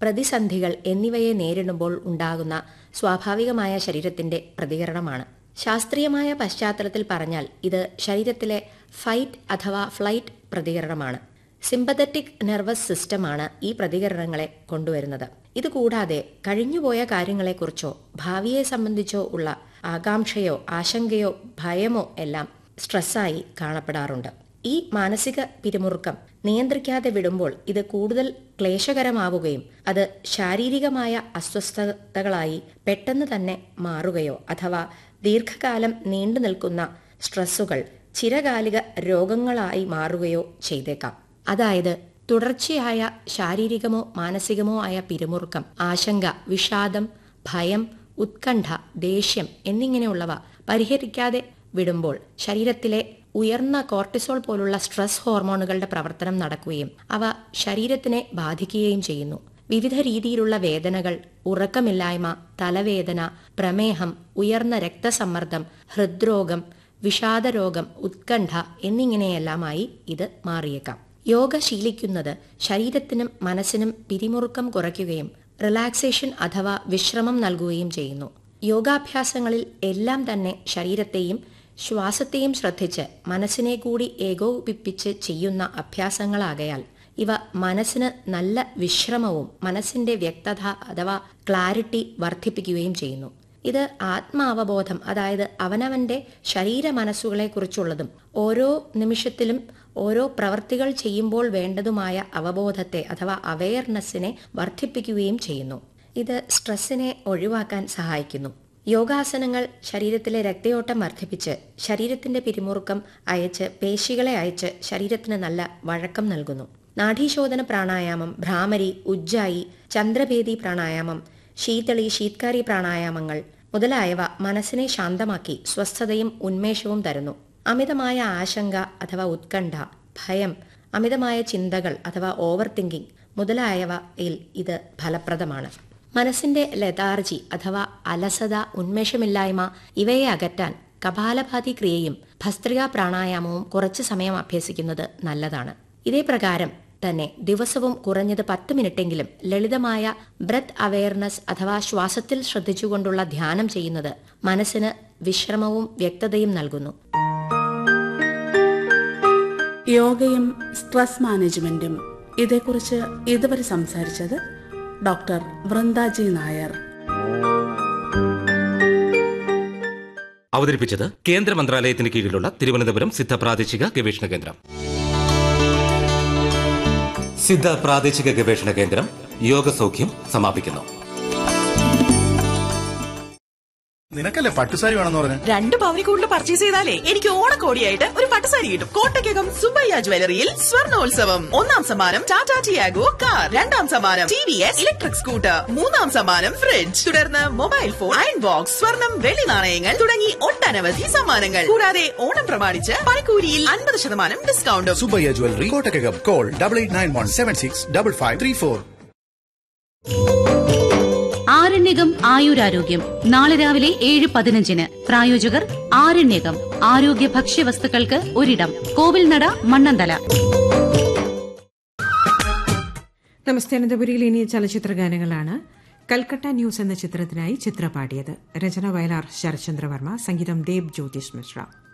പ്രതിസന്ധികൾ എന്നിവയെ നേരിടുമ്പോൾ ഉണ്ടാകുന്ന സ്വാഭാവികമായ ശരീരത്തിന്റെ പ്രതികരണമാണ് ശാസ്ത്രീയമായ പശ്ചാത്തലത്തിൽ പറഞ്ഞാൽ ഇത് ശരീരത്തിലെ ഫൈറ്റ് അഥവാ ഫ്ലൈറ്റ് പ്രതികരണമാണ് സിമ്പതറ്റിക് നെർവസ് സിസ്റ്റമാണ് ഈ പ്രതികരണങ്ങളെ കൊണ്ടുവരുന്നത് ഇതുകൂടാതെ കഴിഞ്ഞുപോയ കാര്യങ്ങളെക്കുറിച്ചോ ഭാവിയെ സംബന്ധിച്ചോ ഉള്ള ആകാംക്ഷയോ ആശങ്കയോ ഭയമോ എല്ലാം സ്ട്രെസ്സായി കാണപ്പെടാറുണ്ട് ഈ മാനസിക പിരിമുറുക്കം നിയന്ത്രിക്കാതെ വിടുമ്പോൾ ഇത് കൂടുതൽ ക്ലേശകരമാവുകയും അത് ശാരീരികമായ അസ്വസ്ഥതകളായി പെട്ടെന്ന് തന്നെ മാറുകയോ അഥവാ ദീർഘകാലം നീണ്ടു നിൽക്കുന്ന സ്ട്രെസ്സുകൾ ചിരകാലിക രോഗങ്ങളായി മാറുകയോ ചെയ്തേക്കാം അതായത് തുടർച്ചയായ ശാരീരികമോ മാനസികമോ ആയ പിരിമുറുക്കം ആശങ്ക വിഷാദം ഭയം ഉത്കണ്ഠ ദേഷ്യം എന്നിങ്ങനെയുള്ളവ പരിഹരിക്കാതെ വിടുമ്പോൾ ശരീരത്തിലെ ഉയർന്ന കോർട്ടിസോൾ പോലുള്ള സ്ട്രെസ് ഹോർമോണുകളുടെ പ്രവർത്തനം നടക്കുകയും അവ ശരീരത്തിനെ ബാധിക്കുകയും ചെയ്യുന്നു വിവിധ രീതിയിലുള്ള വേദനകൾ ഉറക്കമില്ലായ്മ തലവേദന പ്രമേഹം ഉയർന്ന രക്തസമ്മർദ്ദം ഹൃദ്രോഗം വിഷാദരോഗം ഉത്കണ്ഠ എന്നിങ്ങനെയെല്ലാമായി ഇത് മാറിയേക്കാം യോഗ ശീലിക്കുന്നത് ശരീരത്തിനും മനസ്സിനും പിരിമുറുക്കം കുറയ്ക്കുകയും റിലാക്സേഷൻ അഥവാ വിശ്രമം നൽകുകയും ചെയ്യുന്നു യോഗാഭ്യാസങ്ങളിൽ എല്ലാം തന്നെ ശരീരത്തെയും ശ്വാസത്തെയും ശ്രദ്ധിച്ച് മനസ്സിനെ കൂടി ഏകോപിപ്പിച്ച് ചെയ്യുന്ന അഭ്യാസങ്ങളാകയാൽ ഇവ മനസ്സിന് നല്ല വിശ്രമവും മനസ്സിന്റെ വ്യക്തത അഥവാ ക്ലാരിറ്റി വർദ്ധിപ്പിക്കുകയും ചെയ്യുന്നു ഇത് ആത്മാവബോധം അതായത് അവനവന്റെ ശരീര മനസ്സുകളെക്കുറിച്ചുള്ളതും ഓരോ നിമിഷത്തിലും ഓരോ പ്രവർത്തികൾ ചെയ്യുമ്പോൾ വേണ്ടതുമായ അവബോധത്തെ അഥവാ അവയർനെസ്സിനെ വർദ്ധിപ്പിക്കുകയും ചെയ്യുന്നു ഇത് സ്ട്രെസ്സിനെ ഒഴിവാക്കാൻ സഹായിക്കുന്നു യോഗാസനങ്ങൾ ശരീരത്തിലെ രക്തയോട്ടം വർദ്ധിപ്പിച്ച് ശരീരത്തിന്റെ പിരിമുറുക്കം അയച്ച് പേശികളെ അയച്ച് ശരീരത്തിന് നല്ല വഴക്കം നൽകുന്നു നാഡീശോധന പ്രാണായാമം ഭ്രാമരി ഉജ്ജായി ചന്ദ്രഭേദി പ്രാണായാമം ശീതളി ശീത്കാരി പ്രാണായാമങ്ങൾ മുതലായവ മനസ്സിനെ ശാന്തമാക്കി സ്വസ്ഥതയും ഉന്മേഷവും തരുന്നു അമിതമായ ആശങ്ക അഥവാ ഉത്കണ്ഠ ഭയം അമിതമായ ചിന്തകൾ അഥവാ ഓവർ തിങ്കിങ് മുതലായവയിൽ ഇത് ഫലപ്രദമാണ് മനസ്സിന്റെ ലതാർജി അഥവാ അലസത ഉന്മേഷമില്ലായ്മ ഇവയെ അകറ്റാൻ കപാലഭാതി ക്രിയയും ഭസ്ത്രിക പ്രാണായാമവും കുറച്ചു സമയം അഭ്യസിക്കുന്നത് നല്ലതാണ് ഇതേ പ്രകാരം തന്നെ ദിവസവും കുറഞ്ഞത് പത്ത് മിനിറ്റെങ്കിലും ലളിതമായ ബ്രത്ത് അവയർനെസ് അഥവാ ശ്വാസത്തിൽ ശ്രദ്ധിച്ചുകൊണ്ടുള്ള ധ്യാനം ചെയ്യുന്നത് മനസ്സിന് വിശ്രമവും വ്യക്തതയും നൽകുന്നു യോഗയും സ്ട്രെസ് മാനേജ്മെന്റും ഇതേക്കുറിച്ച് ഇതുവരെ സംസാരിച്ചത് ഡോക്ടർ വൃന്ദാജി നായർ അവതരിപ്പിച്ചത് കേന്ദ്ര മന്ത്രാലയത്തിന് കീഴിലുള്ള തിരുവനന്തപുരം സിദ്ധ പ്രാദേശിക ഗവേഷണ കേന്ദ്രം സിദ്ധ പ്രാദേശിക ഗവേഷണ കേന്ദ്രം യോഗസൗഖ്യം സമാപിക്കുന്നു നിനക്കല്ലേ പട്ടുസാരി വേണമെന്ന് പറഞ്ഞു രണ്ട് പവനി കൂടുതൽ പർച്ചേസ് ചെയ്താലേ എനിക്ക് ഓണക്കോടിയായിട്ട് ഒരു പട്ടുസാരി കിട്ടും കോട്ടയ്ക്കകം സുബയ്യ ജ്വല്ലറിയിൽ സ്വർണോത്സവം ഒന്നാം സമ്മാനം ടാറ്റ ടിയാഗോ കാർ രണ്ടാം സമ്മാനം T V S electric scooter മൂന്നാം സമ്മാനം ഫ്രിഡ്ജ് തുടർന്ന് മൊബൈൽ ഫോൺ അയൺ ബോക്സ് സ്വർണം വെള്ളി നാണയങ്ങൾ തുടങ്ങി ഒട്ടനവധി സമ്മാനങ്ങൾ കൂടാതെ ഓണം പ്രമാണിച്ച് പണിക്കൂലിയിൽ അൻപത് ശതമാനം ഡിസ്കൗണ്ടും Subbaiah jewellery Kottakkakam call double eight nine one seven six double five three four ആരണ്യകം ആയുരാരോഗ്യം നാളെ രാവിലെ ഏഴ് പതിനഞ്ചിന് പ്രായോജകർ ആരണ്യകം ആരോഗ്യ ഭക്ഷ്യവസ്തുക്കൾക്ക് ഒരിടം കോവിൽനട മണ്ണന്തല നമസ്തേ അനന്തപുരിയിൽ ഇനി ചലച്ചിത്ര ഗാനങ്ങളാണ് കൽക്കട്ട ന്യൂസ് എന്ന ചിത്രത്തിനായി ചിത്ര പാടിയത് രചന വയലാർ ശരചന്ദ്രവർമ്മ സംഗീതം ദേബ് ജ്യോതിഷ് മിശ്ര